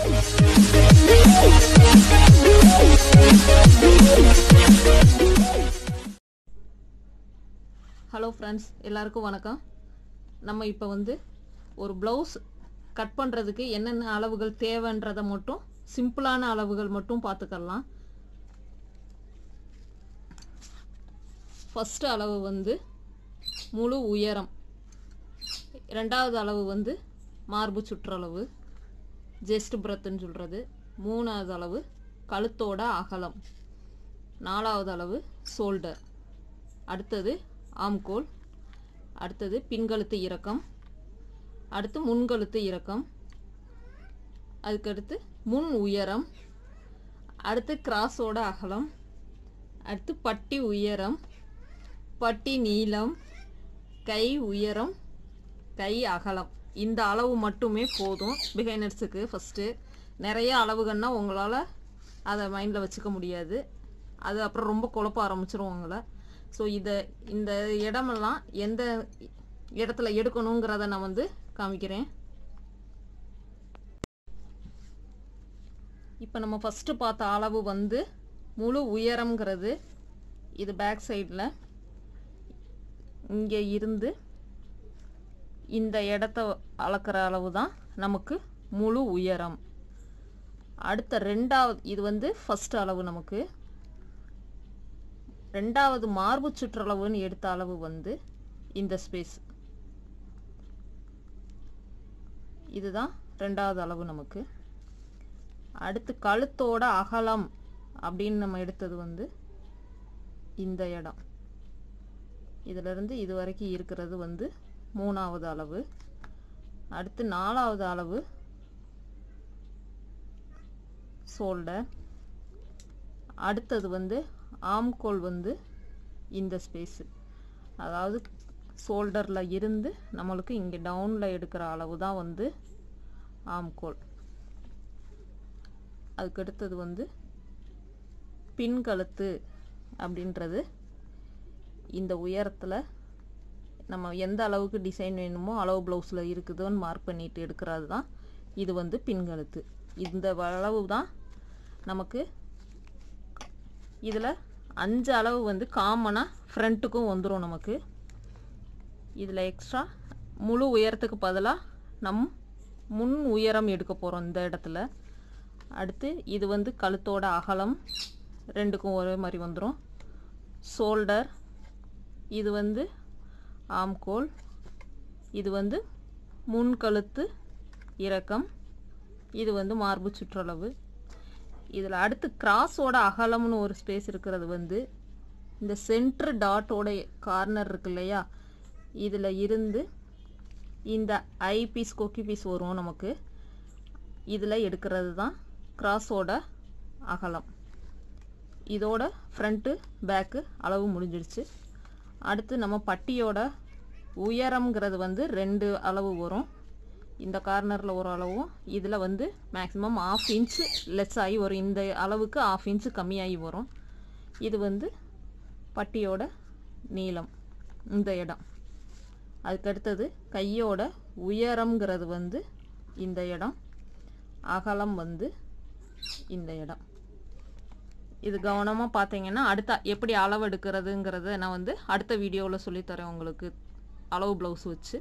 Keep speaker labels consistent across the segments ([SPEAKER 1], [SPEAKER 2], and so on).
[SPEAKER 1] hello friends எல்லாருக்கும் வணக்கம் நம்ம இப்போ வந்து ஒரு ப்ளவுஸ் கட் பண்ணுறதுக்கு என்னென்ன அளவுகள் தேவைன்றதை மட்டும் சிம்பிளான அளவுகள் மட்டும் பார்த்துக்கலாம் ஃபஸ்ட்டு அளவு வந்து முழு உயரம் ரெண்டாவது அளவு வந்து மார்பு சுற்றளவு ஜெஸ்ட் பிரத்துன்னு சொல்கிறது மூணாவது அளவு கழுத்தோட அகலம் நாலாவது அளவு ஷோல்டர் அடுத்தது ஆம்கோல் அடுத்தது பின்கழுத்து இறக்கம் அடுத்து முன்கழுத்து இறக்கம் அதுக்கடுத்து முன் உயரம் அடுத்து கிராஸோட அகலம் அடுத்து பட்டி உயரம் பட்டி நீளம் கை உயரம் கை அகலம் இந்த அளவு மட்டுமே போதும் பிகைனர்ஸுக்கு ஃபஸ்ட்டு நிறைய அளவுகள்னா உங்களால் அதை மைண்டில் வச்சுக்க முடியாது அது அப்புறம் ரொம்ப குழப்ப ஆரம்பிச்சிரும் உங்களை ஸோ இதை இந்த இடமெல்லாம் எந்த இடத்துல எடுக்கணுங்கிறத நான் வந்து காமிக்கிறேன் இப்போ நம்ம ஃபஸ்ட்டு பார்த்த அளவு வந்து முழு உயரம்ங்கிறது இது பேக் சைடில் இங்கே இருந்து இந்த இடத்த அளக்கிற அளவு தான் நமக்கு முழு உயரம் அடுத்த ரெண்டாவது இது வந்து ஃபஸ்ட் அளவு நமக்கு ரெண்டாவது மார்பு சுற்றளவுன்னு எடுத்த அளவு வந்து இந்த ஸ்பேஸ் இதுதான் ரெண்டாவது அளவு நமக்கு அடுத்து கழுத்தோட அகலம் அப்படின்னு நம்ம எடுத்தது வந்து இந்த இடம் இதிலிருந்து இது வரைக்கும் இருக்கிறது வந்து மூணாவது அளவு அடுத்து நாலாவது அளவு ஷோல்டர் அடுத்தது வந்து ஆம்கோல் வந்து இந்த ஸ்பேஸு அதாவது ஷோல்டரில் இருந்து நம்மளுக்கு இங்கே டவுனில் எடுக்கிற அளவு தான் வந்து ஆம்கோல் அதுக்கடுத்தது வந்து பின்கழுத்து அப்படின்றது இந்த உயரத்தில் நம்ம எந்த அளவுக்கு டிசைன் வேணுமோ அளவு ப்ளவுஸில் இருக்குதோன்னு மார்க் பண்ணிட்டு எடுக்கிறது தான் இது வந்து பின்கழுத்து இந்த அளவு தான் நமக்கு இதில் அஞ்சு அளவு வந்து காமனாக ஃப்ரண்ட்டுக்கும் வந்துடும் நமக்கு இதில் எக்ஸ்ட்ரா முழு உயரத்துக்கு பதிலாக நம் முன் உயரம் எடுக்க போகிறோம் இந்த இடத்துல அடுத்து இது வந்து கழுத்தோட அகலம் ரெண்டுக்கும் ஒரே மாதிரி வந்துடும் ஷோல்டர் இது வந்து ஆம்கோல் இது வந்து முன் கழுத்து இறக்கம் இது வந்து மார்பு சுற்றளவு இதில் அடுத்து கிராஸோட அகலம்னு ஒரு ஸ்பேஸ் இருக்கிறது வந்து இந்த சென்ட்ரு டாட்டோட கார்னர் இருக்கு இல்லையா இதில் இருந்து இந்த ஐ பீஸ் கொக்கி பீஸ் வரும் நமக்கு இதில் எடுக்கிறது தான் கிராஸோட அகலம் இதோட ஃப்ரண்ட்டு பேக்கு அளவு முடிஞ்சிடுச்சு அடுத்து நம்ம பட்டியோட உயரம்ங்கிறது வந்து ரெண்டு அளவு வரும் இந்த கார்னரில் ஒரு அளவும் இதில் வந்து மேக்ஸிமம் ஆஃப் இன்ச்சு லெஸ் ஆகி வரும் இந்த அளவுக்கு ஆஃப் இன்ச்சு கம்மியாகி வரும் இது வந்து பட்டியோட நீளம் இந்த இடம் அதுக்கடுத்தது கையோட உயரம்ங்கிறது வந்து இந்த இடம் அகலம் வந்து இந்த இடம் இது கவனமாக பார்த்தீங்கன்னா அடுத்த எப்படி அளவு எடுக்கிறதுங்கிறத நான் வந்து அடுத்த வீடியோவில் சொல்லித்தரேன் உங்களுக்கு அளவு ப்ளவுஸ் வச்சு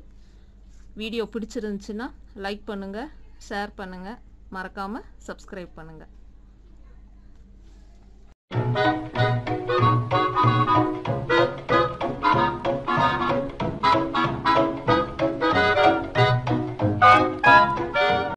[SPEAKER 1] வீடியோ பிடிச்சிருந்துச்சுன்னா லைக் பண்ணுங்கள் ஷேர் பண்ணுங்கள் மறக்காமல் சப்ஸ்கிரைப் பண்ணுங்கள்